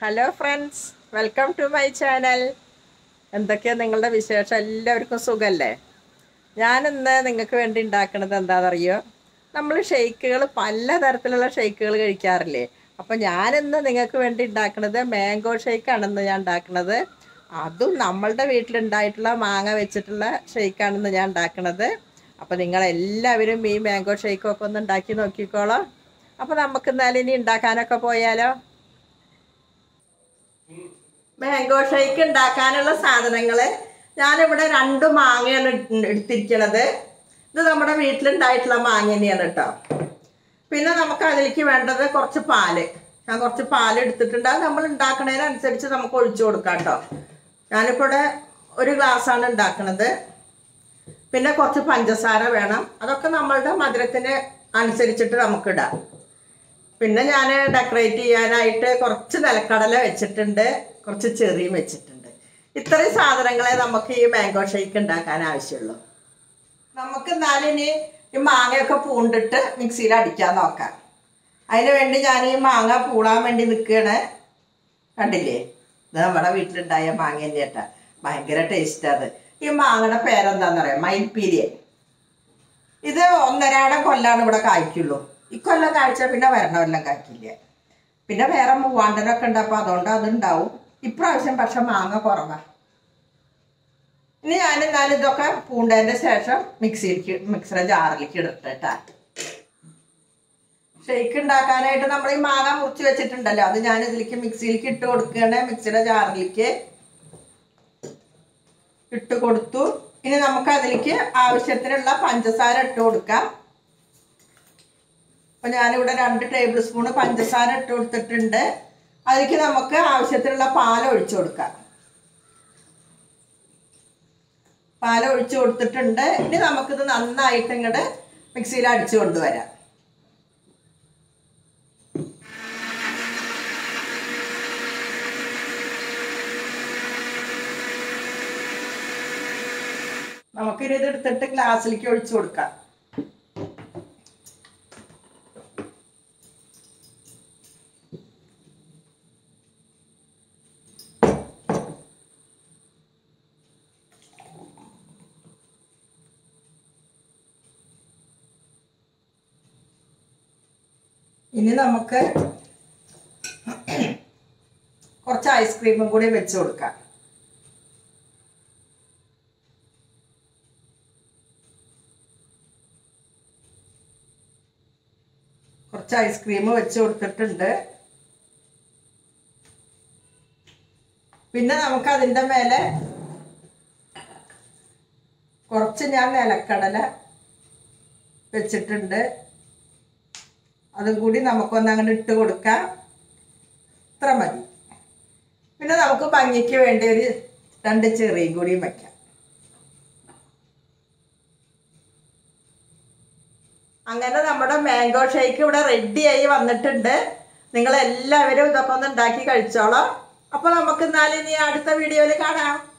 hello friends welcome to my channel എന്തൊക്കെയാ നിങ്ങളുടെ വിശേഷം എല്ലാവർക്കും സുഖമല്ലേ ഞാനിന്ന് നിങ്ങൾക്ക് വേണ്ടി ഉണ്ടാക്കുന്നത് എന്താണെന്നറിയോ നമ്മൾ ഷെയ്ക്കുകൾ പലതരത്തിലുള്ള ഷെയ്ക്കുകൾ കഴിക്കാറില്ലേ അപ്പോൾ ഞാനിന്ന് നിങ്ങൾക്ക് വേണ്ടി ഉണ്ടാക്കുന്നത് മാംഗോ ഷെയ്ക്കാണെന്ന് ഞാൻ ഉണ്ടാക്കുന്നത് അതും നമ്മളുടെ വീട്ടിലുണ്ടായിട്ടുള്ള മാങ്ങ വെച്ചിട്ടുള്ള ഷെയ്ക്കാണെന്ന് ഞാൻ ഉണ്ടാക്കുന്നത് അപ്പോൾ നിങ്ങളെല്ലാവരും ഈ മാംഗോ ഷെയ്ക്കൊക്കെ ഒന്ന് ഉണ്ടാക്കി നോക്കിക്കോളോ അപ്പോൾ നമുക്ക് എന്നാലും ഇനി ഉണ്ടാക്കാനൊക്കെ പോയാലോ മാംഗോ ഷേക്ക് ഉണ്ടാക്കാനുള്ള സാധനങ്ങൾ ഞാനിവിടെ രണ്ട് മാങ്ങയാണ് എടു- എടുത്തിരിക്കണത് ഇത് നമ്മുടെ വീട്ടിലുണ്ടായിട്ടുള്ള മാങ്ങ തന്നെയാണ് കേട്ടോ പിന്നെ നമുക്ക് അതിലേക്ക് വേണ്ടത് കുറച്ച് പാല് ഞാൻ കുറച്ച് പാല് എടുത്തിട്ടുണ്ട് അത് നമ്മൾ ഉണ്ടാക്കുന്നതിനനുസരിച്ച് നമുക്ക് ഒഴിച്ചു കൊടുക്കാം കേട്ടോ ഞാനിപ്പോൾ ഇവിടെ ഒരു ഗ്ലാസ്സാണ് ഉണ്ടാക്കുന്നത് പിന്നെ കുറച്ച് പഞ്ചസാര വേണം അതൊക്കെ നമ്മളുടെ മധുരത്തിന് അനുസരിച്ചിട്ട് നമുക്കിടാം പിന്നെ ഞാൻ ഡെക്കറേറ്റ് ചെയ്യാനായിട്ട് കുറച്ച് നിലക്കടല വെച്ചിട്ടുണ്ട് കുറച്ച് ചെറിയും വെച്ചിട്ടുണ്ട് ഇത്രയും സാധനങ്ങളെ നമുക്ക് ഈ മാംഗോ ഷേക്ക് ഉണ്ടാക്കാൻ ആവശ്യമുള്ളൂ നമുക്ക് എന്നാലും ഇനി ഈ മാങ്ങയൊക്കെ പൂണ്ടിട്ട് മിക്സിയിൽ അടിക്കാൻ നോക്കാം അതിന് വേണ്ടി ഞാൻ ഈ മാങ്ങ പൂളാൻ വേണ്ടി നിൽക്കുകയാണ് കണ്ടില്ലേ ഇത് നമ്മുടെ വീട്ടിലുണ്ടായ മാങ്ങ തന്നെ കേട്ടാ ഭയങ്കര ടേസ്റ്റ് അത് ഈ മാങ്ങയുടെ പേരെന്താണെന്നറിയാം മയിൽപ്പീരിയൻ ഇത് ഒന്നരാടം കൊല്ലാണ് ഇവിടെ കായ്ക്കുള്ളൂ ഇക്കൊല്ലം കായ്ച്ചാൽ പിന്നെ വരണ കൊല്ലം കായ്ക്കില്ല പിന്നെ വേറെ മൂവാണ്ടനൊക്കെ ഉണ്ട് അപ്പോൾ അതുകൊണ്ട് അതുണ്ടാവും ഇപ്രാവശ്യം പക്ഷെ മാങ്ങ കുറവാണ് ഇനി ഞാൻ എന്നാലും ഇതൊക്കെ പൂണ്ടതിൻ്റെ ശേഷം മിക്സിയിലേക്ക് മിക്സിയുടെ ജാറിലേക്ക് ഇടട്ടെട്ടാ ഷെയ്ക്ക് ഉണ്ടാക്കാനായിട്ട് നമ്മൾ ഈ മാങ്ങ മുറിച്ച് വെച്ചിട്ടുണ്ടല്ലോ അത് ഞാൻ ഇതിലേക്ക് മിക്സിയിലേക്ക് ഇട്ട് കൊടുക്കുകയാണ് മിക്സിയുടെ ജാറിലേക്ക് ഇട്ട് കൊടുത്തു ഇനി നമുക്ക് അതിലേക്ക് ആവശ്യത്തിനുള്ള പഞ്ചസാര ഇട്ട് കൊടുക്കാം അപ്പൊ ഞാനിവിടെ രണ്ട് ടേബിൾ സ്പൂൺ പഞ്ചസാര ഇട്ട് കൊടുത്തിട്ടുണ്ട് അതിലേക്ക് നമുക്ക് ആവശ്യത്തിനുള്ള പാൽ ഒഴിച്ചു കൊടുക്കാം പാൽ ഒഴിച്ചു കൊടുത്തിട്ടുണ്ട് ഇനി നമുക്കിത് നന്നായിട്ട് ഇങ്ങോട്ട് മിക്സിയിൽ അടിച്ചു കൊണ്ടുവരാം നമുക്കിനി ഇത് എടുത്തിട്ട് ഗ്ലാസ്സിലേക്ക് ഒഴിച്ചു കൊടുക്കാം ഇനി നമുക്ക് കുറച്ച് ഐസ്ക്രീമും കൂടി വെച്ച് കൊടുക്കാം കുറച്ച് ഐസ്ക്രീം വെച്ച് കൊടുത്തിട്ടുണ്ട് പിന്നെ നമുക്ക് അതിൻ്റെ മേലെ കുറച്ച് ഞാൻ നിലക്കടല വെച്ചിട്ടുണ്ട് അതും കൂടി നമുക്കൊന്ന് അങ്ങനെ ഇട്ട് കൊടുക്കാം ഇത്ര മതി പിന്നെ നമുക്ക് ഭംഗിക്ക് വേണ്ടി ഒരു രണ്ട് ചെറിയും കൂടിയും വയ്ക്കാം അങ്ങനെ നമ്മുടെ മാംഗോ ഷേക്ക് ഇവിടെ റെഡിയായി വന്നിട്ടുണ്ട് നിങ്ങൾ എല്ലാവരും ഇതൊക്കെ ഒന്ന് ഉണ്ടാക്കി കഴിച്ചോളാം അപ്പോൾ നമുക്ക് എന്നാലും ഇനി അടുത്ത വീഡിയോയിൽ കാണാം